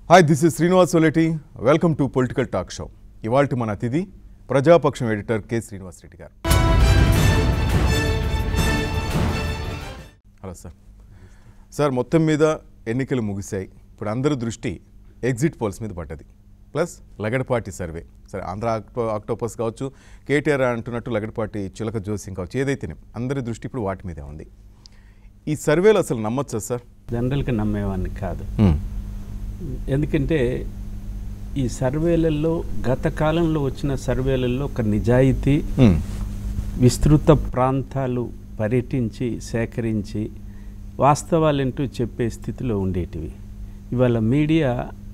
Hi this is Srinivas Soleti welcome to political talk show ఇవాళ మన అతిథి ప్రజాపక్షం ఎడిటర్ కె శ్రీనివాస్ రెడ్డి గారు హలో సార్ సార్ మొత్తం మీద ఎన్నికలు ముగిశాయి ఇప్పుడు అందరి దృష్టి ఎగ్జిట్ పోల్స్ మీద పడ్డది ప్లస్ లగడపాటి సర్వే సరే ఆంధ్ర ఆక్టో ఆక్టోపస్ కావచ్చు కేటీఆర్ అంటున్నట్టు లగడపాటి చిలక జోసింగ్ కావచ్చు ఏదైతేనే అందరి దృష్టి ఇప్పుడు వాటి మీదే ఉంది ఈ సర్వేలు అసలు నమ్మొచ్చా సార్ జనరల్గా నమ్మేవాడిని కాదు ఎందుకంటే ఈ సర్వేలలో గత కాలంలో వచ్చిన సర్వేలలో ఒక నిజాయితీ విస్తృత ప్రాంతాలు పర్యటించి సేకరించి వాస్తవాలేంటో చెప్పే స్థితిలో ఉండేటివి ఇవాళ మీడియా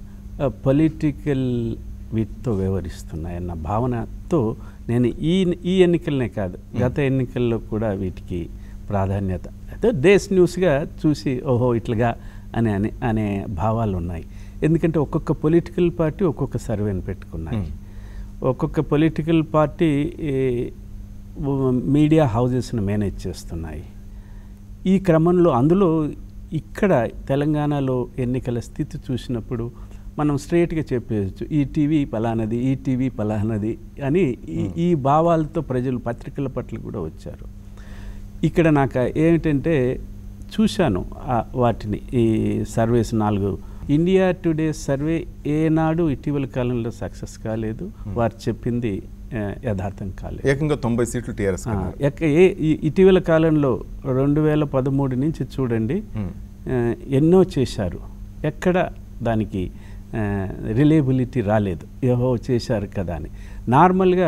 పొలిటికల్ వీటితో వ్యవహరిస్తున్నాయన్న భావనతో నేను ఈ ఈ ఎన్నికలనే కాదు గత ఎన్నికల్లో కూడా వీటికి ప్రాధాన్యత అయితే డేస్ న్యూస్గా చూసి ఓహో ఇట్లుగా అని అనే అనే భావాలు ఉన్నాయి ఎందుకంటే ఒక్కొక్క పొలిటికల్ పార్టీ ఒక్కొక్క సర్వేని పెట్టుకున్నాయి ఒక్కొక్క పొలిటికల్ పార్టీ ఈ, ఉ- మీడియా హౌజెస్ను మేనేజ్ చేస్తున్నాయి ఈ క్రమంలో అందులో ఇక్కడ తెలంగాణలో ఎన్నికల స్థితి చూసినప్పుడు మనం స్ట్రేట్గా చెప్పేయచ్చు ఈ టీవీ పలానది ఈ టీవీ పలానది అని ఈ ఈ భావాలతో ప్రజలు పత్రికల పట్ల కూడా వచ్చారు ఇక్కడ నాకు ఏమిటంటే చూశాను ఆ వాటిని ఈ సర్వేస్ నాలుగు ఇండియా టుడే సర్వే ఏనాడు ఇటీవల కాలంలో సక్సెస్ కాలేదు వారు చెప్పింది ఆ, యథార్థం కాలేదు ఏకంగా తొంభై సీట్లు టీఆర్ఎస్ ఆ, ఎక్క ఏ ఈ- ఇటీవల కాలంలో రెండు వేల పదమూడు నుంచి చూడండి ఆ, ఎన్నో చేశారు ఎక్కడ దానికి రిలేబిలిటీ రాలేదు ఏహో చేశారు కదా అని నార్మల్గా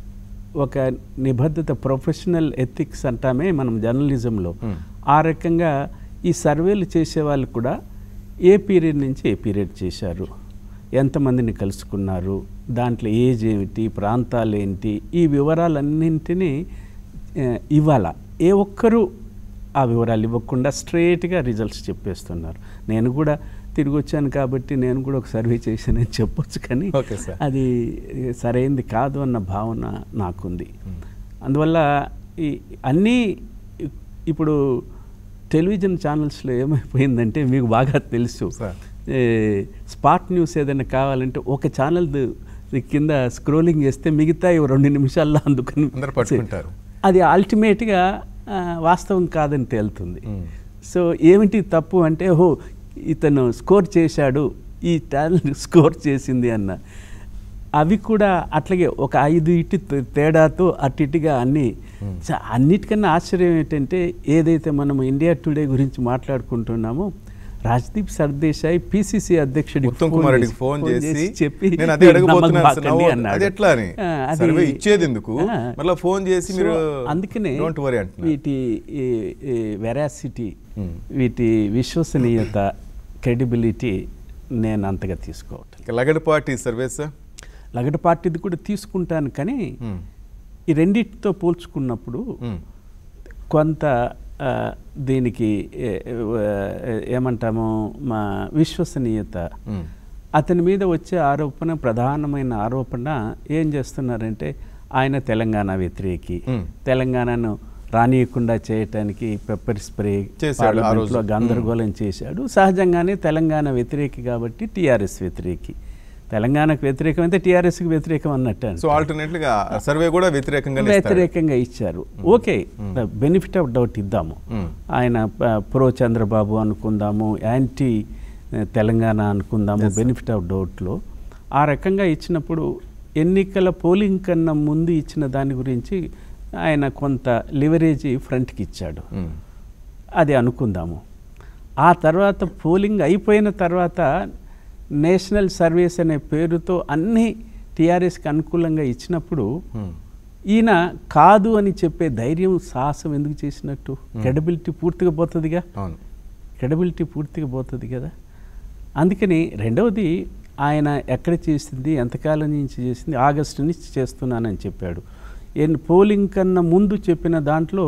ఒక నిబద్ధత ప్రొఫెషనల్ ఎథిక్స్ అంటామే మనం జర్నలిజంలో Hmm. ఆ రకంగా ఈ సర్వేలు చేసే వాళ్ళు కూడా ఏ పీరియడ్ నుంచి ఏ పీరియడ్ చేశారు ఎంతమందిని కలుసుకున్నారు దాంట్లో ఏజ్ ఏమిటి ప్రాంతాలు ఏంటి ఈ వివరాలన్నింటినీ ఆ, ఇవ్వాల ఏ ఒక్కరూ ఆ వివరాలు ఇవ్వకుండా స్ట్రేట్గా రిజల్ట్స్ చెప్పేస్తున్నారు నేను కూడా తిరిగి వచ్చాను కాబట్టి నేను కూడా ఒక సర్వే చేశానని చెప్పొచ్చు కానీ ఓకే సార్ అది సరైంది కాదు అన్న భావన నాకుంది అందువల్ల ఈ అన్నీ ఇప్పుడు టెలివిజన్ ఛానల్స్లో ఏమైపోయిందంటే మీకు బాగా తెలుసు సార్. ఏ, స్పాట్ న్యూస్ ఏదైనా కావాలంటే ఒక ఛానల్ కింద స్క్రోలింగ్ చేస్తే మిగతా ఈ రెండు నిమిషాల్లో అందుకని అందరు పట్టుకుంటారు. అది అల్టిమేట్గా ఆ, వాస్తవం కాదని తేలుతుంది మ్మ్. సో ఏమిటి తప్పు అంటే ఓహో ఇతను స్కోర్ చేశాడు ఈ టాలెంట్ స్కోర్ చేసింది అన్న అవి కూడా అట్లాగే ఒక ఐదు ఇటు తే- తేడాతో అటు ఇటుగా అన్ని చ- అన్నిటికన్నా ఆశ్చర్యం ఏంటంటే ఏదైతే మనం ఇండియా టుడే గురించి మాట్లాడుకుంటున్నామో రాజ్దీప్ సర్దేశాయ్ పిసిసి అధ్యక్షుడికి ఉత్తమ్ ఫోన్ కుమార్ రెడ్డికి చేసి- ఫోన్ ఫోన్ చేసి చెప్పి నేను అదే "మీరు అడగబోతున్నాను నమ్మకండి" అసలు. అన్నాడు. అది ఎట్లా అని ఆ, అది- సర్వే ఇచ్చేది ఎందుకు ఆ. మళ్ళీ ఫోన్ చేసి సో, మీరు అందుకనే డోంట్ వరీ అంటున్నారు వీటి వెరాసిటీ Hmm. వీటి విశ్వసనీయత క్రెడిబిలిటీ నేను అంతగా తీసుకోవటం ఇక లగడపాటి సర్వే సార్ లగడ పార్టీది కూడా తీసుకుంటాను కానీ మ్మ్. ఈ రెండింటితో పోల్చుకున్నప్పుడు మ్మ్. కొంత ఆ, దీనికి ఏ- ఏ- ఏమంటాము మా విశ్వసనీయత మ్మ్. అతని మీద వచ్చే ఆరోపణ ప్రధానమైన ఆరోపణ ఏం చేస్తున్నారంటే ఆయన తెలంగాణ వ్యతిరేకి మ్మ్. తెలంగాణను రానియకుండా చేయటానికి పెప్పర్ స్ప్రే చేశాడు ఆ పార్లమెంట్లో రోజు. గందరగోళం చేశాడు సహజంగానే తెలంగాణ వ్యతిరేకి కాబట్టి టీఆర్ఎస్ వ్యతిరేకి తెలంగాణకు వ్యతిరేకం అయితే టీఆర్ఎస్కి వ్యతిరేకం అన్నట్టు సో ఆల్టర్నేట్ గా సర్వే కూడా వ్యతిరేకంగా వ్యతిరేకంగా ఇచ్చారు ఓకే బెనిఫిట్ ఆఫ్ డౌట్ ఇద్దాము మ్మ్. ఆయన ప- ప్రో చంద్రబాబు అనుకుందాము యాంటీ ఆ, తెలంగాణ అనుకుందాము బెనిఫిట్ ఆఫ్ డౌట్లో ఆ రకంగా ఇచ్చినప్పుడు ఎన్నికల పోలింగ్ కన్నా ముందు ఇచ్చిన దాని గురించి ఆయన కొంత లివరేజీ ఫ్రంట్కి ఇచ్చాడు అది అనుకుందాము ఆ తర్వాత పోలింగ్ అయిపోయిన తర్వాత నేషనల్ సర్వీస్ అనే పేరుతో అన్ని టీఆర్ఎస్కి అనుకూలంగా ఇచ్చినప్పుడు ఈయన కాదు అని చెప్పే ధైర్యం సాహసం ఎందుకు చేసినట్టు క్రెడిబిలిటీ పూర్తిగా పోతుందిగా అవును క్రెడిబిలిటీ పూర్తిగా పోతుంది కదా అందుకని రెండవది ఆయన ఎక్కడ చేసింది ఎంతకాలం నుంచి చేసింది ఆగస్టు నుంచి చేస్తున్నానని చెప్పాడు ఎన్ పోలింగ్ కన్నా ముందు చెప్పిన దాంట్లో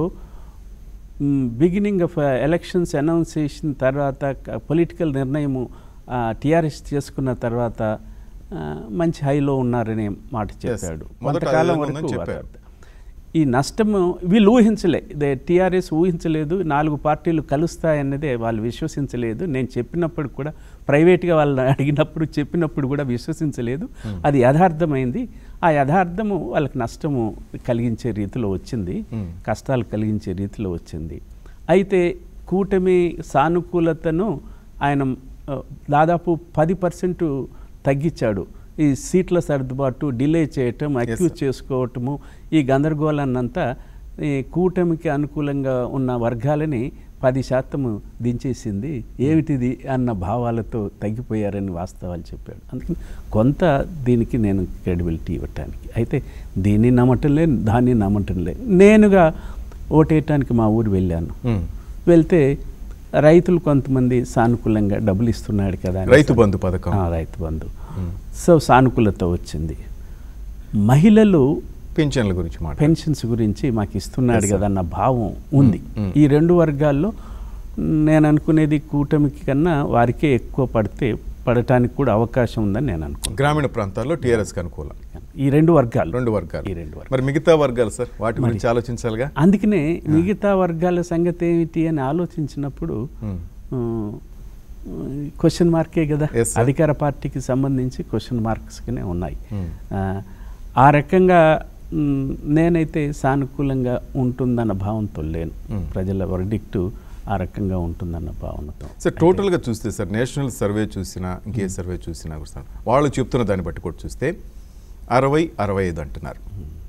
బిగినింగ్ ఆఫ్ ఎలక్షన్స్ అనౌన్స్ చేసిన తర్వాత పొలిటికల్ నిర్ణయము టీఆర్ఎస్ చేసుకున్న తర్వాత ఆ, మంచి హైలో ఉన్నారనే మాట చెప్పాడు మొదట కొంతకాలం అదే ఉందని వరకు చెప్పారు. వారు- ఈ నష్టము వీళ్ళు ఊహించలే ఇదే టీఆర్ఎస్ ఊహించలేదు నాలుగు పార్టీలు కలుస్తాయన్నదే వాళ్ళు విశ్వసించలేదు నేను చెప్పినప్పుడు కూడా ప్రైవేట్గా వాళ్ళని అడిగినప్పుడు చెప్పినప్పుడు కూడా విశ్వసించలేదు అది యథార్థమైంది ఆ యథార్థము వాళ్ళకి నష్టము కలిగించే రీతిలో వచ్చింది Hmm. కష్టాలు కలిగించే రీతిలో వచ్చింది అయితే కూటమి సానుకూలతను ఆయన ఆ, దాదాపు పది పర్సెంట్ తగ్గించాడు ఈ సీట్ల సర్దుబాటు డిలే చేయటం అక్యూజ్ చేసుకోవటము ఈ గందరగోళాన్నంతా ఈ కూటమికి అనుకూలంగా ఉన్న వర్గాలని పది శాతము దించేసింది ఏమిటిది అన్న భావాలతో తగ్గిపోయారని వాస్తవాలు చెప్పాడు అందుకని కొంత దీనికి నేను క్రెడిబిలిటీ ఇవ్వటానికి అయితే దీన్ని నమ్మటం లేదు దాన్ని నమ్మటం లేదు నేనుగా ఓటేయటానికి మా ఊరు వెళ్ళాను ఉమ్. వెళ్తే రైతులు కొంతమంది సానుకూలంగా డబ్బులు ఇస్తున్నాడు కదా అని రైతు బంధు పథకం ఆ, రైతు బంధు సో సానుకూలత వచ్చింది మహిళలు పింఛన్ల గురించి మాట పెన్షన్స్ గురించి మాకు ఇస్తున్నాడు Yes, sir. కదా అన్న భావం ఉంది Mm. ఈ రెండు వర్గాల్లో నేను అనుకునేది కూటమికి కన్నా వారికే ఎక్కువ పడితే పడటానికి కూడా అవకాశం ఉందని నేను అనుకున్నాను గ్రామీణ ప్రాంతాల్లో టీఆర్ఎస్కి అనుకూలం ఈ రెండు వర్గాలు రెండు వర్గాలు ఈ రెండు వర్గాలు మరి మిగతా వర్గాలు సార్ వాటి గురించి ఆలోచించాలిగా అందుకనే మిగతా వర్గాల సంగతి ఏమిటి అని ఆలోచించినప్పుడు ఉమ్. క్వశ్చన్ మార్కే కదా Yes, sir. అధికార పార్టీకి సంబంధించి క్వశ్చన్ మార్క్స్గానే ఉన్నాయి Hmm. ఆ, ఆ రకంగా మ్, నేనైతే సానుకూలంగా ఉంటుందన్న భావంతో లేను Hmm. ప్రజల వర్డిక్టు ఆ రకంగా ఉంటుందన్న భావనతో సార్ టోటల్గా చూస్తే సార్ నేషనల్ సర్వే చూసినా ఇంకే సర్వే చూసినా కూడా సార్ వాళ్ళు చెప్తున్న దాన్ని బట్టి కూడా చూస్తే అరవై అరవై ఐదు అంటున్నారు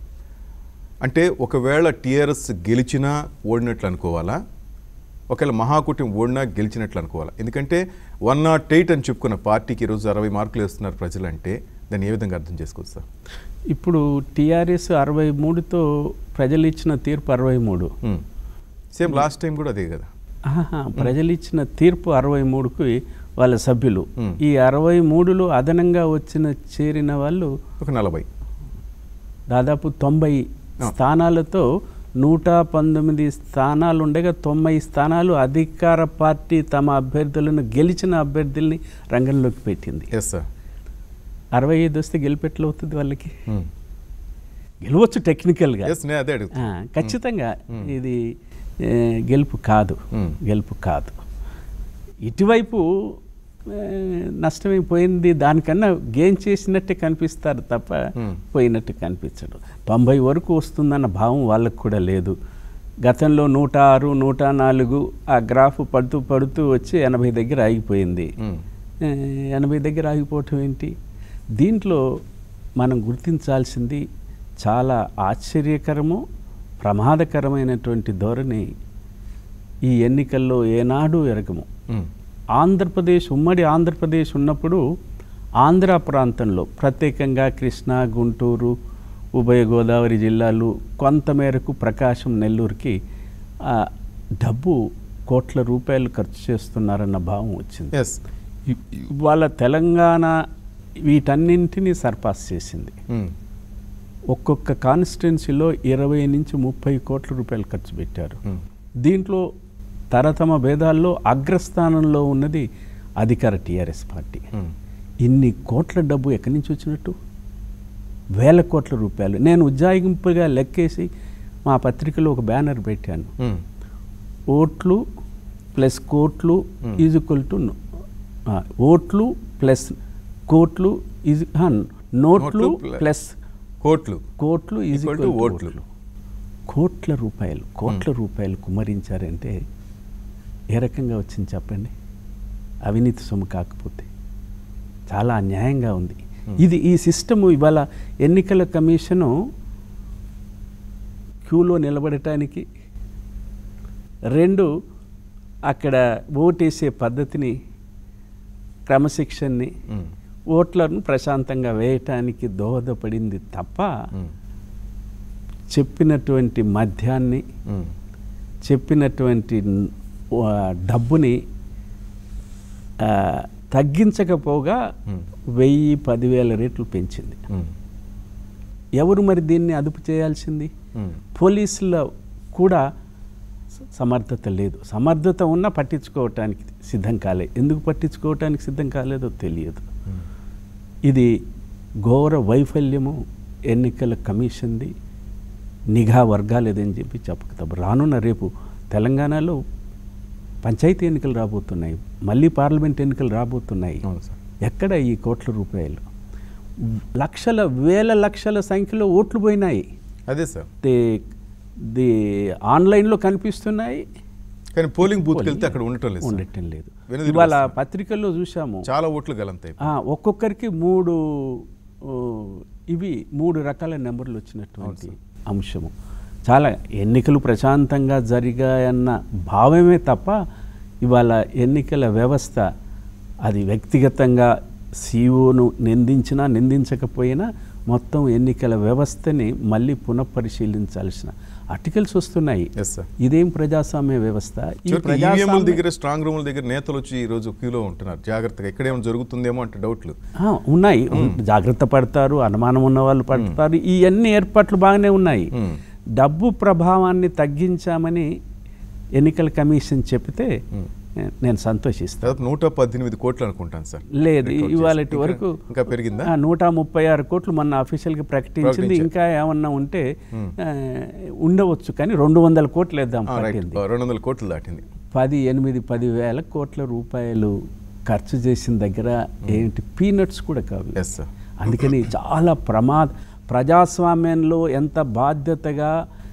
అంటే ఒకవేళ టీఆర్ఎస్ గెలిచినా ఓడినట్లు అనుకోవాలా ఒకవేళ మహాకూటమి ఓడినా గెలిచినట్లు అనుకోవాలా ఎందుకంటే వన్ నాట్ ఎయిట్ అని చెప్పుకున్న పార్టీకి ఈరోజు అరవై మార్కులు వేస్తున్నారు ప్రజలంటే దాన్ని ఏ విధంగా అర్థం చేసుకోవచ్చు సార్ ఇప్పుడు టీఆర్ఎస్ అరవై మూడుతో ప్రజలు ఇచ్చిన తీర్పు అరవై మూడు సేమ్ లాస్ట్ టైం కూడా అదే కదా ఆహా, ప్రజలు ఇచ్చిన తీర్పు అరవై మూడుకి వాళ్ళ సభ్యులు Hmm. ఈ అరవై మూడులో అదనంగా వచ్చిన చేరిన వాళ్ళు ఒక నలభై దాదాపు తొంభై ఆ. స్థానాలతో నూట పంతొమ్మిది స్థానాలు ఉండగా తొంభై స్థానాలు అధికార పార్టీ తమ అభ్యర్థులను గెలిచిన అభ్యర్థుల్ని రంగంలోకి పెట్టింది ఎస్ సార్ అరవై ఐదు వస్తే గెలిపెట్లు అవుతుంది వాళ్ళకి గెలవచ్చు టెక్నికల్గా ఎస్ నేను అదే అడుగుతా ఆ, ఖచ్చితంగా ఇది ఏ, గెలుపు కాదు Hmm. గెలుపు కాదు ఇటువైపు ఏ, నష్టమైపోయింది దానికన్నా గెయిన్ చేసినట్టే కనిపిస్తారు తప్ప Hmm. పోయినట్టు కనిపించడు తొంభై వరకు వస్తుందన్న భావం వాళ్ళకు కూడా లేదు గతంలో నూట ఆరు నూట నాలుగు ఆ గ్రాఫ్ పడుతూ పడుతూ వచ్చి ఎనభై దగ్గర ఆగిపోయింది ఉమ్. ఏ, ఎనభై దగ్గర ఆగిపోవటం ఏంటి దీంట్లో మనం గుర్తించాల్సింది చాలా ఆశ్చర్యకరము ప్రమాదకరమైనటువంటి ధోరణి ఈ ఎన్నికల్లో ఏనాడు ఎరగము ఉమ్. ఆంధ్రప్రదేశ్ ఉమ్మడి ఆంధ్రప్రదేశ్ ఉన్నప్పుడు ఆంధ్ర ప్రాంతంలో ప్రత్యేకంగా కృష్ణా గుంటూరు ఉభయ గోదావరి జిల్లాలు కొంతమేరకు ప్రకాశం నెల్లూరుకి ఆ, డబ్బు కోట్ల రూపాయలు ఖర్చు చేస్తున్నారన్న భావం వచ్చింది ఎస్ ఇ- ఇవాళ తెలంగాణ వీటన్నింటినీ సర్పాస్ చేసింది ఉమ్. ఒక్కొక్క కాన్స్టిట్యున్సీలో ఇరవై నుంచి ముప్పై కోట్ల రూపాయలు ఖర్చు పెట్టారు ఉమ్. దీంట్లో తరతమ భేదాల్లో అగ్రస్థానంలో ఉన్నది అధికార టీఆర్ఎస్ పార్టీ ఉమ్. ఇన్ని కోట్ల డబ్బు ఎక్కడి నుంచి వచ్చినట్టు వేల కోట్ల రూపాయలు నేను ఉజ్జాయింపుగా లెక్కేసి మా పత్రికలో ఒక బ్యానర్ పెట్టాను ఉమ్. ఓట్లు ప్లస్ కోట్లు Hmm. ఈజ్ ఈక్వల్ టు ఓట్లు ప్లస్ కోట్లు ఈజ్ నోట్లు నోట్లు ప్ల- ప్లస్ కోట్లు కోట్లు is Equal equal to to ఓట్లు. ఓట్లు కోట్ల రూపాయలు కోట్ల రూపాయలు కుమ్మరించారంటే ఏ రకంగా వచ్చింది చెప్పండి అవినీతి సొమ్ము కాకపోతే చాలా అన్యాయంగా ఉంది ఇది ఈ సిస్టము ఇవాళ ఎన్నికల కమిషను క్యూలో నిలబడటానికి రెండు అక్కడ ఓటేసే పద్ధతిని క్రమశిక్షణని ఉమ్. ఓట్లను ప్రశాంతంగా వేయటానికి దోహదపడింది తప్ప ఉమ్. చెప్పినటువంటి మద్యాన్ని ఉమ్. చెప్పినటువంటి న్- ఆ, డబ్బుని ఆ, తగ్గించకపోగా ఉమ్. వెయ్యి పదివేల రేట్లు పెంచింది ఉమ్. ఎవరు మరి దీన్ని అదుపు చేయాల్సింది ఉమ్. పోలీసుల కూడా స- సమర్థత లేదు సమర్థత ఉన్నా పట్టించుకోవటానికి సిద్ధం కాలే ఎందుకు పట్టించుకోవటానికి సిద్ధం కాలేదో తెలియదు ఉమ్. ఇది ఘోర వైఫల్యము ఎన్నికల కమిషన్ది నిఘా వర్గాలేదని చెప్పి చెప్పక తప్ప రానున్న రేపు తెలంగాణలో పంచాయతీ ఎన్నికలు రాబోతున్నాయి మళ్ళీ పార్లమెంట్ ఎన్నికలు రాబోతున్నాయి అవును సార్ ఎక్కడ ఈ కోట్ల రూపాయలు లక్షల వేల లక్షల సంఖ్యలో ఓట్లు పోయినాయి అదే సార్ ది ది ఆన్లైన్లో కనిపిస్తున్నాయి కానీ పోలింగ్ బూత్కి వెళ్తే అక్కడ ఉండటం లేదు సార్. ఉండటం లేదు వెనుదిరిగి ఇవాళ పత్రికల్లో చూసాము చాలా ఓట్లు గలంతాయి ఆ, ఒక్కొక్కరికి మూడు ఓ, ఇవి మూడు రకాల నెంబర్లు వచ్చినటువంటి అంశము చాలా ఎన్నికలు ప్రశాంతంగా జరిగాయన్న భావమే తప్ప ఇవాళ ఎన్నికల వ్యవస్థ అది వ్యక్తిగతంగా సీఓను నిందించినా నిందించకపోయినా మొత్తం ఎన్నికల వ్యవస్థని మళ్ళీ పునఃపరిశీలించాల్సిన ఆర్టికల్స్ వస్తున్నాయి ఎస్ సార్ ఇదేం ప్రజాస్వామ్య వ్యవస్థ ఈ ఈవీఎంల ప్రజాస్వామ్య దగ్గర స్ట్రాంగ్ రూముల దగ్గర నేతలు వచ్చి ఈ రోజు క్యూలో ఉంటున్నారు జాగ్రత్తగా ఎక్కడేమో జరుగుతుందేమో అంటే డౌట్లు ఆ, ఉన్నాయి జాగ్రత్త పడతారు అనుమానం ఉన్న వాళ్ళు పడతారు ఈ అన్ని ఏర్పాట్లు బాగానే ఉన్నాయి మ్మ్. డబ్బు ప్రభావాన్ని తగ్గించామని ఎన్నికల కమిషన్ చెప్తే నేను సంతోషిస్తాను దాదాపు నూట పద్దెనిమిది కోట్లు అనుకుంటాను సార్ లేదు Record ఇవాళ చేసి. వరకు ఇంకా- ఇంకా పెరిగిందా ఆ, నూట ముప్పై ఆరు కోట్లు మొన్న అఫీషియల్గా ప్రకటించింది ప్రకటించారు. ఇంకా ఏమన్నా ఉంటే ఆ, ఉండవచ్చు కానీ రెండు వందల కోట్లు వేద్దాం ఆ, రైట్ పట్టింది రెండు వందల కోట్లు దాటింది పది ఎనిమిది పది వేల కోట్ల రూపాయలు ఖర్చు చేసిన దగ్గర ఏంటి పీనట్స్ కూడా కావు ఎస్ సార్ అందుకని చాలా ప్రమాద ప్రజాస్వామ్యంలో ఎంత బాధ్యతగా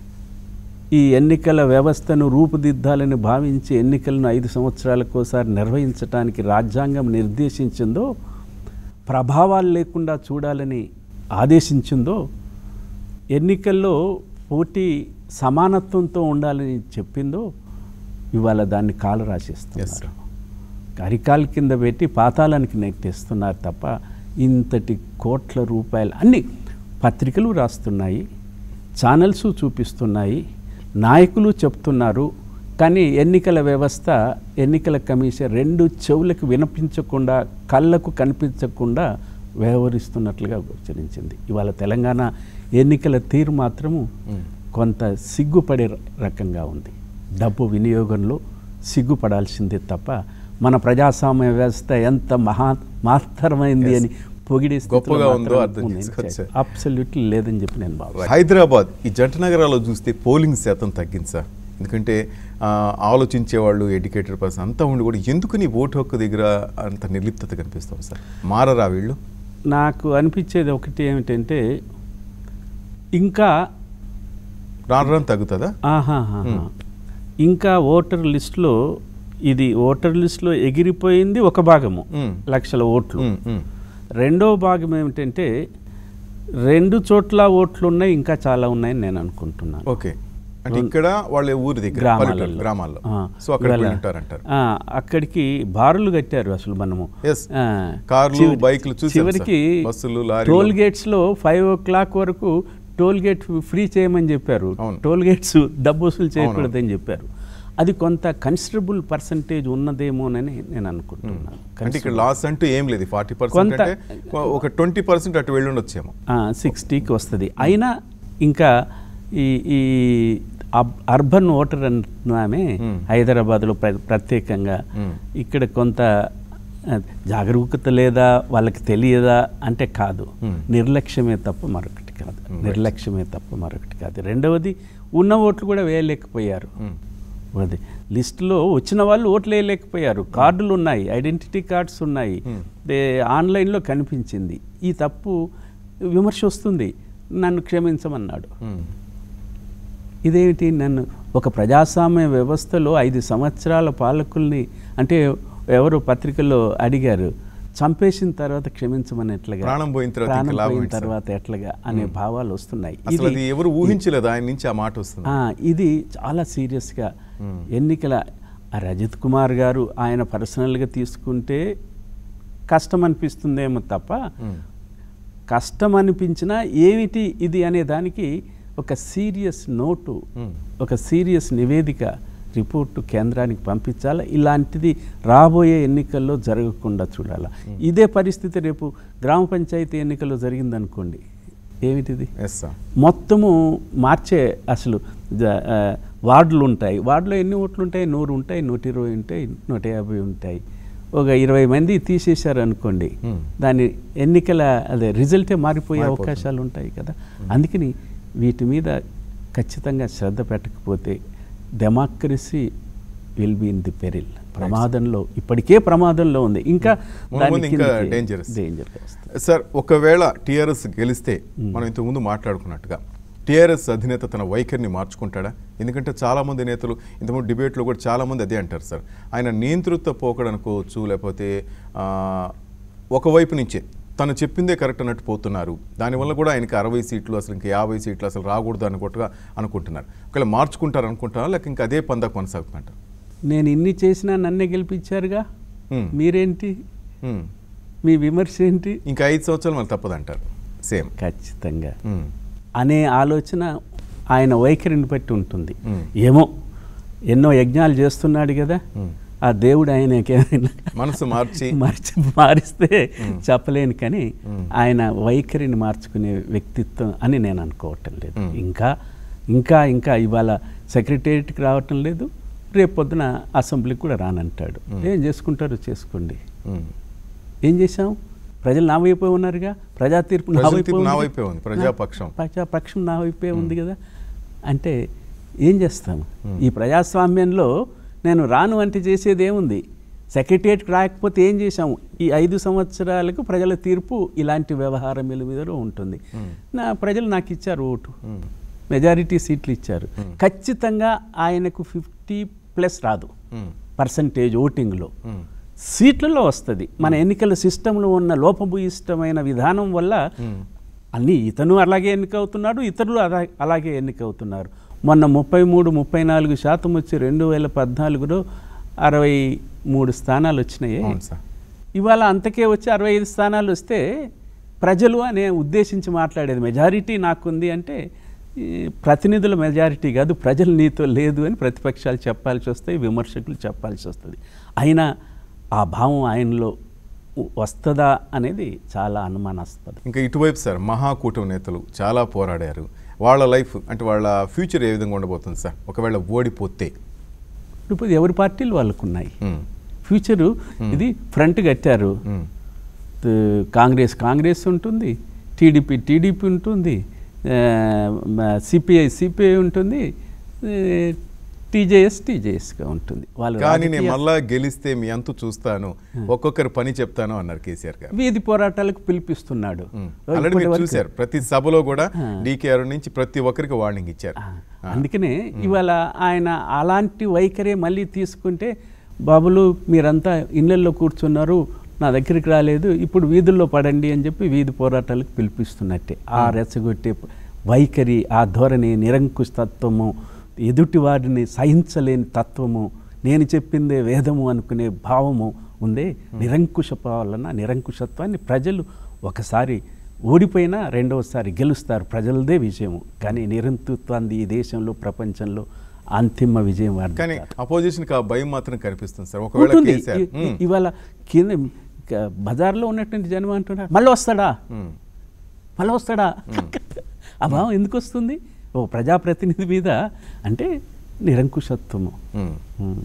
ఈ ఎన్నికల వ్యవస్థను రూపుదిద్దాలని భావించి ఎన్నికలను ఐదు సంవత్సరాలకోసారి నిర్వహించడానికి రాజ్యాంగం నిర్దేశించిందో ప్రభావాలు లేకుండా చూడాలని ఆదేశించిందో ఎన్నికల్లో పోటీ సమానత్వంతో ఉండాలని చెప్పిందో ఇవాళ దాన్ని కాలు Yes, రాసేస్తున్నారు అరికాల కింద పెట్టి పాతాళానికి నెట్టేస్తున్నారు తప్ప ఇంతటి కోట్ల రూపాయలు అన్ని పత్రికలు రాస్తున్నాయి ఛానల్స్ చూపిస్తున్నాయి నాయకులు చెప్తున్నారు కానీ ఎన్నికల వ్యవస్థ ఎన్నికల కమిషన్ రెండు చెవులకు వినిపించకుండా కళ్ళకు కనిపించకుండా వ్యవహరిస్తున్నట్లుగా గోచరించింది ఇవాళ తెలంగాణ ఎన్నికల తీరు మాత్రము కొంత సిగ్గుపడే ర- రకంగా ఉంది డబ్బు వినియోగంలో సిగ్గుపడాల్సిందే తప్ప మన ప్రజాస్వామ్య వ్యవస్థ ఎంత మహా మహత్తరమైంది అని పొగిడే గొప్పగా ఉందో అర్థం చేసుకోవచ్చు. అబ్సల్యూట్లీ లేదని చెప్పి నేను భావిస్తాను హైదరాబాద్ ఈ జంట నగరాల్లో చూస్తే పోలింగ్ శాతం తగ్గింది సార్ ఎందుకంటే ఆ, ఆలోచించే వాళ్ళు ఎడ్యుకేటెడ్ పర్సన్ అంతా ఉండి కూడా ఎందుకు నీ ఓటు హక్కు దగ్గర అంత నిర్లిప్తత కనిపిస్తుంది సార్ మారరా వీళ్ళు నాకు అనిపించేది ఒకటి ఏమిటంటే ఇంకా రాను రాను తగ్గుతుందా ఆహాహా. ఇంకా ఓటర్ లిస్టులో ఇది ఓటర్ లిస్టులో ఎగిరిపోయింది ఒక భాగము మ్మ్. లక్షల ఓట్లు ఉమ్, ఉమ్. రెండో భాగం ఏమిటంటే రెండు చోట్ల ఓట్లు ఉన్నాయి ఇంకా చాలా ఉన్నాయని నేను అనుకుంటున్నాను ఓకే అంటే ఇక్కడ వాళ్ళ ఊరి దగ్గర గ్రామాలలో. పల్లెటూరు, గ్రామాల్లో ఆ, సో అక్కడ ఇవాళ- ఉంటారంటారు ఆ, అక్కడికి బారులు కట్టారు అసలు మనము Yes. ఆ, కార్లు, చివరి- బైకులు చూసాం చివరికి సార్. బస్సులు, లారీలు. టోల్ గేట్స్ లో ఫైవ్ ఓ క్లాక్ వరకు టోల్ గేట్ ఫ్రీ చేయమని చెప్పారు అవును. టోల్ గేట్స్ డబ్బు వసూలు చేయకూడదని చెప్పారు అది కొంత కన్సిడరబుల్ పర్సంటేజ్ ఉన్నదేమోనని నేను అనుకుంటున్నాను అంటే ఇక్కడ లాస్ అంటూ ఏం లేదు ఫార్టీ పర్సెంట్ కొంత- అంటే ఒక ట్వంటీ పర్సెంట్ అటు వెళ్ళి ఉండొచ్చేమో సిక్స్టీకి వస్తుంది అయినా ఇంకా ఈ ఈ అబ్- అర్బన్ ఓటర్ అంటున్నామే Hmm. హైదరాబాద్లో ప్ర ప్రత్యేకంగా Hmm. ఇక్కడ కొంత ఆ, జాగరూకత లేదా వాళ్ళకి తెలియదా అంటే కాదు Hmm. నిర్లక్ష్యమే తప్ప మరొకటి కాదు నిర్లక్ష్యమే తప్ప మరొకటి కాదు రెండవది ఉన్న ఓట్లు కూడా వేయలేకపోయారు ఉమ్. అది లిస్టులో వచ్చిన వాళ్ళు ఓట్లు వేయలేకపోయారు కార్డులు ఉన్నాయి ఐడెంటిటీ కార్డ్స్ ఉన్నాయి Hmm. దే ఆన్లైన్లో కనిపించింది ఈ తప్పు విమర్శ వస్తుంది నన్ను క్షమించమన్నాడు ఉమ్. ఇదేమిటి నన్ను ఒక ప్రజాస్వామ్య వ్యవస్థలో ఐదు సంవత్సరాల పాలకుల్ని అంటే ఎవరు పత్రికల్లో అడిగారు చంపేసిన తర్వాత క్షమించమని ఎట్లాగా ప్రాణం పోయిన తర్వాత ప్రాణం ఇంకా లాభం పోయిన ఏంటి సార్? తర్వాత ఎట్లాగా అనే భావాలు వస్తున్నాయి అసలు ఇది అది ఎవరు ఊహించలేదు ఆయన నుంచి ఆ మాట వస్తుంది ఆ, ఇది చాలా సీరియస్గా Hmm. ఎన్నికల ఆ రజత్ కుమార్ గారు ఆయన పర్సనల్గా తీసుకుంటే కష్టం అనిపిస్తుందేమో తప్ప ఉమ్. కష్టం అనిపించినా ఏమిటి ఇది అనే దానికి ఒక సీరియస్ నోటు ఉమ్. ఒక సీరియస్ నివేదిక రిపోర్టు కేంద్రానికి పంపించాలా ఇలాంటిది రాబోయే ఎన్నికల్లో జరగకుండా చూడాలా ఇదే పరిస్థితి రేపు గ్రామ పంచాయతీ ఎన్నికల్లో జరిగిందనుకోండి ఏమిటిది ఎస్ సార్ మొత్తము మార్చే అసలు జ- ఆ, వార్డులు ఉంటాయి వార్డులో ఎన్ని ఓట్లు ఉంటాయి నూరు ఉంటాయి నూట ఇరవై ఉంటాయి నూట యాభై ఉంటాయి ఒక ఇరవై మంది తీసేశారు అనుకోండి Hmm. దాని ఎన్నికల అదే రిజల్టే మారిపోయే మారిపోతుంది. అవకాశాలు ఉంటాయి కదా అందుకని వీటి మీద ఖచ్చితంగా శ్రద్ధ పెట్టకపోతే democracy will be in the peril ప్రమాదంలో ఇప్పటికే ప్రమాదంలో ఉంది ఇంకా ముందు దాని ముందు ఇంకా కిందకి dangerous. danger గా వస్తుంది. సార్ ఒకవేళ టీఆర్ఎస్ గెలిస్తే మనం ఇంతకుముందు మాట్లాడుకున్నట్టుగా టీఆర్ఎస్ అధినేత తన వైఖరిని మార్చుకుంటాడా ఎందుకంటే చాలామంది నేతలు ఇంతకుముందు డిబేట్లో కూడా చాలామంది అదే అంటారు సార్ ఆయన నియంతృత్వ పోకడు అనుకోవచ్చు లేకపోతే ఆ, ఒకవైపు నుంచే తను చెప్పిందే కరెక్ట్ అన్నట్టు పోతున్నారు దానివల్ల కూడా ఆయనకి అరవై సీట్లు అసలు ఇంకా యాభై సీట్లు అసలు రాకూడదు అనుకుంటుగా అనుకుంటున్నారు ఒకవేళ మార్చుకుంటారు అనుకుంటారా లేక ఇంకా అదే పందా కొనసాగుతుంటారు నేను ఇన్ని చేసినా నన్నే గెలిపించారుగా Hmm. మీరేంటి ఉమ్. మీ విమర్శ ఏంటి ఇంకా ఐదు సంవత్సరాలు మళ్ళీ తప్పదంటారు సేమ్ ఖచ్చితంగా ఉమ్. అనే ఆలోచన ఆయన వైఖరిని బట్టి ఉంటుంది Hmm. ఏమో ఎన్నో యజ్ఞాలు చేస్తున్నాడు కదా Hmm. ఆ దేవుడు ఆయనకేమైనా మనసు మార్చి మార్చి మారిస్తే Hmm. చెప్పలేను కానీ Hmm. ఆయన వైఖరిని మార్చుకునే వ్యక్తిత్వం అని నేను అనుకోవటం లేదు Hmm. ఇంకా ఇంకా ఇంకా ఇవాళ సెక్రటేరియట్కి రావటం లేదు రేపు పొద్దున అసెంబ్లీకి కూడా రానంటాడు Hmm. ఏం చేసుకుంటారో చేసుకోండి ఉమ్. ఏం చేశాం ప్రజలు నా వైపే ఉన్నారుగా ప్రజా తీర్పు నా ప్రజల వైపే తీర్పు నా ఉంది. వైపే ఉంది, ప్రజాపక్షం. ప్రజాపక్షం నా వైపే ఉంది కదా అంటే ఏం చేస్తాం Hmm. ఈ ప్రజాస్వామ్యంలో నేను రాను అంటే చేసేది ఏముంది సెక్రటరియట్కి రాకపోతే ఏం చేశాము ఈ ఐదు సంవత్సరాలకు ప్రజల తీర్పు ఇలాంటి వ్యవహారం మీద ఉంటుంది Hmm. నా ప్రజలు నాకు ఇచ్చారు ఓటు ఉమ్. మెజారిటీ సీట్లు ఇచ్చారు Hmm. ఖచ్చితంగా ఆయనకు ఫిఫ్టీ ప్లస్ రాదు ఉమ్. పర్సంటేజ్ ఓటింగ్లో ఉమ్. సీట్లలో వస్తుంది మన ఎన్నికల సిస్టంలో ఉన్న లోపభూయిష్టమైన విధానం వల్ల ఉమ్. అన్ని ఇతను అలాగే ఎన్నికవుతున్నాడు ఇతరులు అలా- అలాగే ఎన్నికవుతున్నారు మొన్న ముప్పై మూడు ముప్పై నాలుగు శాతం వచ్చి రెండు వేల పద్నాలుగులో అరవై మూడు స్థానాలు వచ్చినాయి అవును సార్ ఇవాళ అంతకే వచ్చి అరవై ఐదు స్థానాలు వస్తే ప్రజలు అనే ఉద్దేశించి మాట్లాడేది మెజారిటీ నాకుంది అంటే ఈ ప్రతినిధుల మెజారిటీ కాదు ప్రజలు నీతో లేదు అని ప్రతిపక్షాలు చెప్పాల్సి వస్తాయి విమర్శకులు చెప్పాల్సి వస్తుంది అయినా ఆ భావం ఆయనలో ఉ- వస్తుందా అనేది చాలా అనుమానాస్పదం ఇంకా ఇటువైపు సార్ మహాకూటమి నేతలు చాలా పోరాడారు వాళ్ళ లైఫ్ అంటే వాళ్ళ ఫ్యూచర్ ఏ విధంగా ఉండబోతుంది సార్ ఒకవేళ ఓడిపోతే ఇప్పుడు ఎవరి పార్టీలు వాళ్ళకు ఉన్నాయి ఉమ్. ఫ్యూచరు ఇది ఫ్రంట్ కట్టారు ఉమ్. త- కాంగ్రెస్ కాంగ్రెస్ ఉంటుంది టీడీపీ టీడీపీ ఉంటుంది సిపిఐ సిపిఐ ఉంటుంది టీజేఎస్ టీజేఎస్గా ఉంటుంది వాళ్ళు కానీ నేను రాజకీయ- మళ్ళా గెలిస్తే మీ అంతు చూస్తాను ఒక్కొక్కరి పని చెప్తాను అన్నారు కేసీఆర్ గారు వీధి పోరాటాలకు పిలిపిస్తున్నాడు ఉమ్. ఆల్రెడీ మీరు ఇప్పటి వరకు- చూశారు ప్రతి సభలో కూడా ఆ. డీకేఆర్ నుంచి ప్రతి ఒక్కరికి వార్నింగ్ ఇచ్చారు ఆ, అందుకనే ఇవాళ ఆయన అలాంటి వైఖరే మళ్ళీ తీసుకుంటే బాబులు మీరంతా ఇళ్ళల్లో కూర్చున్నారు నా దగ్గరికి రాలేదు ఇప్పుడు వీధుల్లో పడండి అని చెప్పి వీధి పోరాటాలకు పిలిపిస్తున్నట్టే ఆ రెచ్చగొట్టే వైఖరి ఆ ధోరణి నిరంకుశతత్వము ఎదుటి వారిని సహించలేని తత్వము నేను చెప్పిందే వేదము అనుకునే భావము ఉందే నిరంకుశ పాలన నిరంకుశత్వాన్ని ప్రజలు ఒకసారి ఓడిపోయినా రెండవసారి గెలుస్తారు ప్రజలదే విజయము కానీ నిరంకుశత్వాన్ని ఈ దేశంలో ప్రపంచంలో అంతిమ విజయం వారిది కానీ కాదు. అపోజిషన్ కి ఆ భయం మాత్రం కనిపిస్తుంది సార్ ఒకవేళ ఉంటుంది కేసీఆర్ ఇ- ఇ- ఇవాళ కింద ఇక బజార్లో ఉన్నటువంటి జనం అంటున్నారు మళ్ళీ వస్తాడా ఉమ్. మళ్ళీ వస్తాడా ఆ భావం ఎందుకు వస్తుంది ఓ ప్రజాప్రతినిధి మీద అంటే నిరంకుశత్వము ఉమ్. ఉమ్.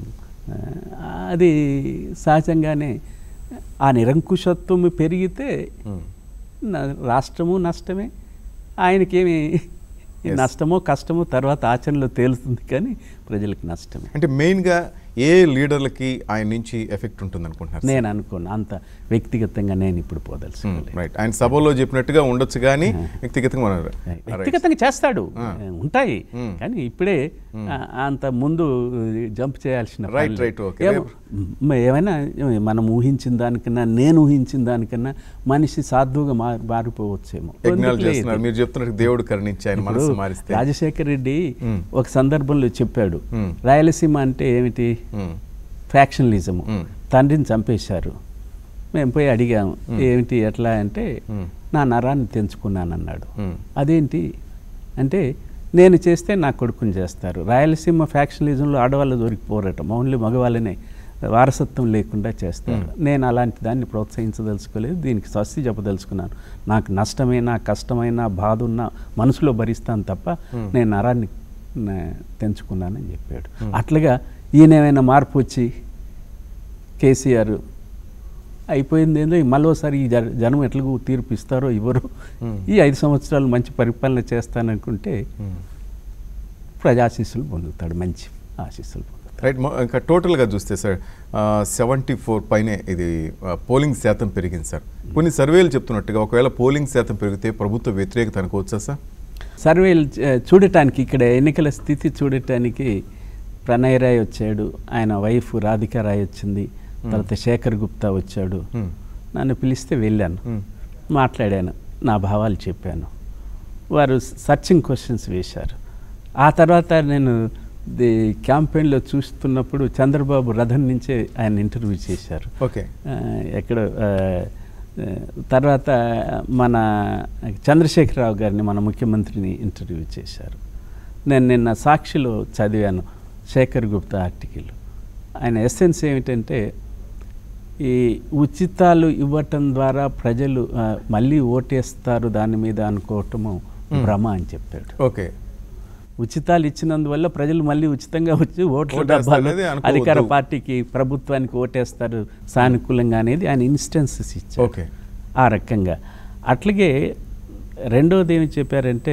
ఆ, అది సహజంగానే ఆ నిరంకుశత్వం పెరిగితే ఉమ్. న- రాష్ట్రము నష్టమే ఆయనకేమి Yes. నష్టమో కష్టమో తర్వాత ఆచరణలో తేలుతుంది కానీ ప్రజలకు నష్టమే అంటే మెయిన్ గా ఏ లీడర్లకి ఆయన నుంచి ఎఫెక్ట్ ఉంటుంది అనుకుంటున్నారు నేను అనుకోను అంత వ్యక్తిగతంగా నేను ఇప్పుడు పోదలుచుకోలేదు రైట్ ఆయన సభలో చెప్పినట్టుగా ఉండొచ్చు కానీ వ్యక్తిగతంగా మనం వ్యక్తిగతంగా చేస్తాడు ఆ. ఉంటాయి మ్మ్. కానీ ఇప్పుడే ఆ, అంత ముందు జంప్ చేయాల్సిన పని Right, లేదు. right, okay. ఏమో, మ్, ఏమైనా మనం ఊహించిన దానికన్నా నేను ఊహించిన దానికన్నా మనిషి సాధువుగా మారి మారిపోవచ్చేమో యజ్ఞాలు ఎందుకులే చేస్తున్నారు ఇది. మీరు చెప్తున్నట్టు దేవుడు కరుణించి ఆయన ఇప్పుడు మనసు మారిస్తే రాజశేఖర్ రెడ్డి మ్మ్. ఒక సందర్భంలో చెప్పాడు మ్మ్. రాయలసీమ అంటే ఏమిటి ఉమ్. ఫ్యాక్షనలిజము మ్మ్. తండ్రిని చంపేశారు మేము పోయి అడిగాము ఏమిటి ఎట్లా అంటే మ్మ్. నా నరాన్ని తెంచుకున్నానన్నాడు మ్మ్. అదేంటి అంటే నేను చేస్తే నా కొడుకుని చేస్తారు రాయలసీమ ఫ్యాక్షనలిజంలో ఆడవాళ్ళు దొరికిపోరటం ఓన్లీ మగవాళ్ళనే వారసత్వం లేకుండా చేస్తారు నేను అలాంటి దాన్ని ప్రోత్సహించదలుచుకోలేదు దీనికి స్వస్తి చెప్పదలుచుకున్నాను నాకు నష్టమైనా కష్టమైనా బాధ ఉన్నా మనసులో భరిస్తాను తప్ప నేను నరాన్ని న- తెంచుకున్నానని చెప్పాడు అట్లాగా ఈయన ఏమైనా మార్పు వచ్చి కేసీఆర్ అయిపోయింది ఏందో మళ్ళీసారి ఈ జ- జనం ఎట్లా తీర్పు ఇస్తారో ఇవ్వరు ఈ ఐదు సంవత్సరాలు మంచి పరిపాలన చేస్తాననుకుంటే ఉమ్. ప్రజాశీస్సులు పొందుతాడు మంచి ఆశీస్సులు పొందుతాడు రైట్ మొ- ఇంకా టోటల్గా చూస్తే సార్ సెవెంటీ ఫోర్ పైనే ఇది ఆ, పోలింగ్ శాతం పెరిగింది సార్ కొన్ని సర్వేలు చెప్తున్నట్టుగా ఒకవేళ పోలింగ్ శాతం పెరిగితే ప్రభుత్వ వ్యతిరేకత అనుకోవచ్చా సార్ సర్వేలు చ- చూడటానికి ఇక్కడ ఎన్నికల స్థితి చూడటానికి ప్రణయ్ రాయ్ వచ్చాడు ఆయన వైఫ్ రాధికా రాయ్ వచ్చింది తర్వాత శేఖర్ గుప్తా వచ్చాడు Hmm. నన్ను పిలిస్తే వెళ్ళాను Hmm. మాట్లాడాను నా భావాలు చెప్పాను వారు సర్చింగ్ క్వశ్చన్స్ వేశారు ఆ తర్వాత నేను ది క్యాంపెయిన్లో చూస్తున్నప్పుడు చంద్రబాబు రథం నుంచే ఆయన ఇంటర్వ్యూ చేశారు ఓకే ఆ, ఎక్కడ ఆ, ఆ, తర్వాత మన చంద్రశేఖరరావు గారిని మన ముఖ్యమంత్రిని ఇంటర్వ్యూ చేశారు నేను నిన్న సాక్షిలో చదివాను శేఖర్ గుప్తా ఆర్టికల్ ఆయన ఎస్సెన్స్ ఏమిటంటే ఈ ఉచితాలు ఇవ్వటం ద్వారా ప్రజలు ఆ, మళ్ళీ ఓటేస్తారు దాని మీద అనుకోవటము భ్రమ అని చెప్పాడు ఓకే ఉచితాలు ఇచ్చినందువల్ల ప్రజలు మళ్ళీ ఉచితంగా వచ్చి ఓట్ల ఓటేస్తారు డబ్బాలు అనేది అనుకోవద్దు. అధికార పార్టీకి ప్రభుత్వానికి ఓటేస్తారు సానుకూలంగా అనేది ఆయన ఇన్స్టెన్సెస్ ఇచ్చారు ఓకే ఆ రకంగా అట్లాగే రెండవది ఏమి చెప్పారంటే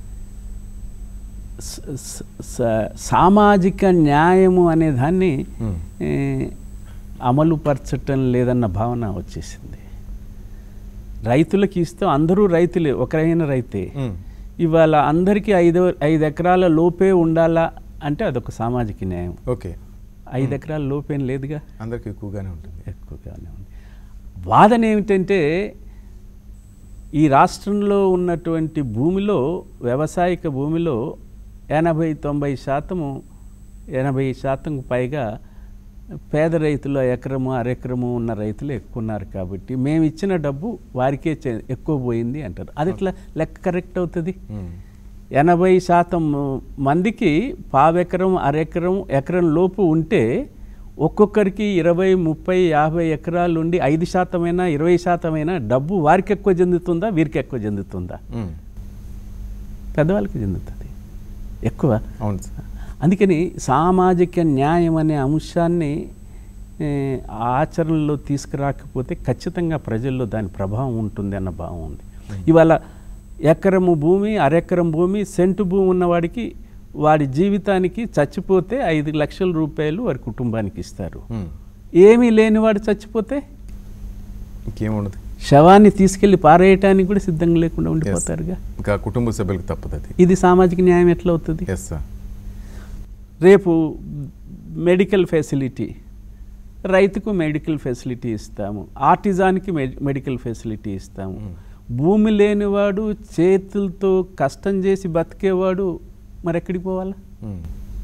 స- స- స- సామాజిక న్యాయము అనే దాన్ని Hmm. ఏ, అమలు పరచటం లేదన్న భావన వచ్చేసింది రైతులకి ఇస్తే అందరూ రైతులే ఒకరైన రైతే Hmm. ఇవాళ అందరికీ ఐదు ఐదు ఎకరాల లోపే ఉండాలా అంటే అదొక సామాజిక న్యాయం ఓకే ఐదు ఎకరాల లోపేం లేదుగా అందరికి ఎక్కువగానే ఉంటుంది ఎక్కువగానే ఉంది వాదన ఏమిటంటే ఈ రాష్ట్రంలో ఉన్నటువంటి భూమిలో వ్యవసాయక భూమిలో ఎనభై తొంభై శాతము ఎనభై శాతంకు పైగా పేద రైతులు ఎకరము అరెకరము ఉన్న రైతులు ఎక్కువ ఉన్నారు కాబట్టి మేము ఇచ్చిన డబ్బు వారికే చే- ఎక్కువ పోయింది అంటారు అది ఎట్లా లెక్క కరెక్ట్ అవుతుంది Hmm. ఎనభై శాతం మందికి పావెకరం అరెకరం ఎకరం లోపు ఉంటే ఒక్కొక్కరికి ఇరవై ముప్పై యాభై ఎకరాలు ఉండి ఐదు శాతమైనా ఇరవై శాతమైనా డబ్బు వారికి ఎక్కువ చెందుతుందా వీరికి ఎక్కువ చెందుతుందా Hmm. పెద్దవాళ్ళకి చెందుతుంది ఎక్కువ అవును సార్ అందుకని సామాజిక న్యాయం అనే అంశాన్ని ఏ, ఆచరణలో తీసుకురాకపోతే ఖచ్చితంగా ప్రజల్లో దాని ప్రభావం ఉంటుంది అన్న భావం ఉంది ఇవాళ ఎకరము భూమి అరెకరం భూమి సెంటు భూమి ఉన్నవాడికి వాడి జీవితానికి చచ్చిపోతే ఐదు లక్షల రూపాయలు వారి కుటుంబానికి ఇస్తారు Hmm. ఏమీ లేనివాడు చచ్చిపోతే ఇంకేముండదు శవాన్ని తీసుకెళ్లి పారేయటానికి కూడా సిద్ధంగా లేకుండా ఉండిపోతారుగా ఇంకా కుటుంబ సభ్యులకు తప్పదు అది ఇది సామాజిక న్యాయం ఎట్లా అవుతుంది ఎస్ సార్ రేపు మెడికల్ ఫెసిలిటీ రైతుకు మెడికల్ ఫెసిలిటీ ఇస్తాము ఆర్టిజాన్కి మె- మెడికల్ ఫెసిలిటీ ఇస్తాము భూమి లేనివాడు చేతులతో కష్టం చేసి బతికేవాడు మరి ఎక్కడికి పోవాలా Hmm.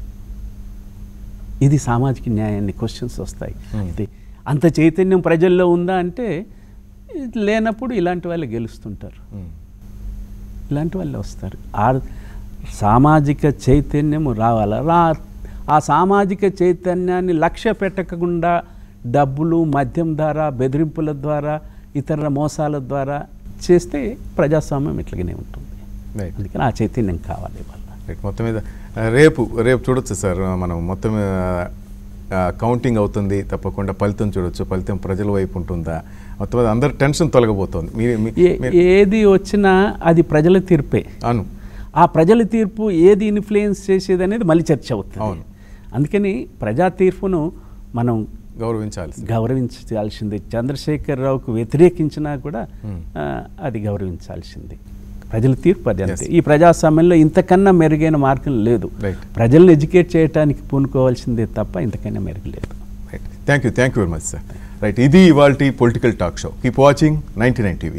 ఇది సామాజిక న్యాయాన్ని క్వశ్చన్స్ వస్తాయి Hmm. అయితే అంత చైతన్యం ప్రజల్లో ఉందా అంటే ఇది లేనప్పుడు ఇలాంటి వాళ్ళు గెలుస్తుంటారు Hmm. ఇలాంటి వాళ్ళు వస్తారు ఆ సామాజిక చైతన్యము రావాలా రా ఆ సామాజిక చైతన్యాన్ని లక్ష్య పెట్టకుండా డబ్బులు మద్యం ద్వారా బెదిరింపుల ద్వారా ఇతర మోసాల ద్వారా చేస్తే ప్రజాస్వామ్యం ఇట్లాగనే ఉంటుంది రైట్ అందుకని ఆ చైతన్యం కావాలి వాళ్ళ రైట్ మొత్తం మీద ఆ, రేపు రేపు చూడొచ్చు సార్ మనం మొత్తం కౌంటింగ్ అవుతుంది తప్పకుండా ఫలితం చూడొచ్చు ఫలితం ప్రజల వైపు ఉంటుందా మొత్తం మీద అందరి టెన్షన్ తొలగబోతోంది మీ మీ- ఏ- మీ- ఏది వచ్చినా అది ప్రజల తీర్పే అను ఆ ప్రజల తీర్పు ఏది ఇన్ఫ్లుయెన్స్ చేసేది అనేది మళ్ళీ చర్చ అవుతుంది అవును. అందుకని ప్రజా తీర్పును మనం గౌరవించాలి గౌరవించాల్సింది చంద్రశేఖరరావుకు వ్యతిరేకించినా కూడా Hmm. ఆ, అది గౌరవించాల్సింది ప్రజల తీర్పు అది అంతే Yes. ఈ ప్రజాస్వామ్యంలో ఇంతకన్నా మెరుగైన మార్గం లేదు Right. ప్రజల్ని ఎడ్యుకేట్ చేయడానికి పూనుకోవాల్సిందే తప్ప ఇంతకన్నా మెరుగు లేదు right thank you thank you very much sir right ఇది ఇవాళ political talk show keep watching ninety nine TV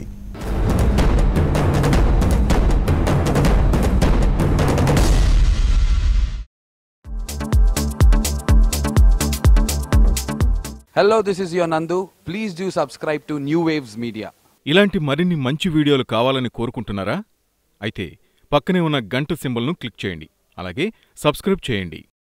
Hello, this is your Nandu. Please do subscribe to New Waves Media. ఇలాంటి మరిన్ని మంచి వీడియోలు కావాలని కోరుకుంటున్నారా అయితే పక్కనే ఉన్న గంట సింబల్ను క్లిక్ చేయండి అలాగే సబ్స్క్రైబ్ చేయండి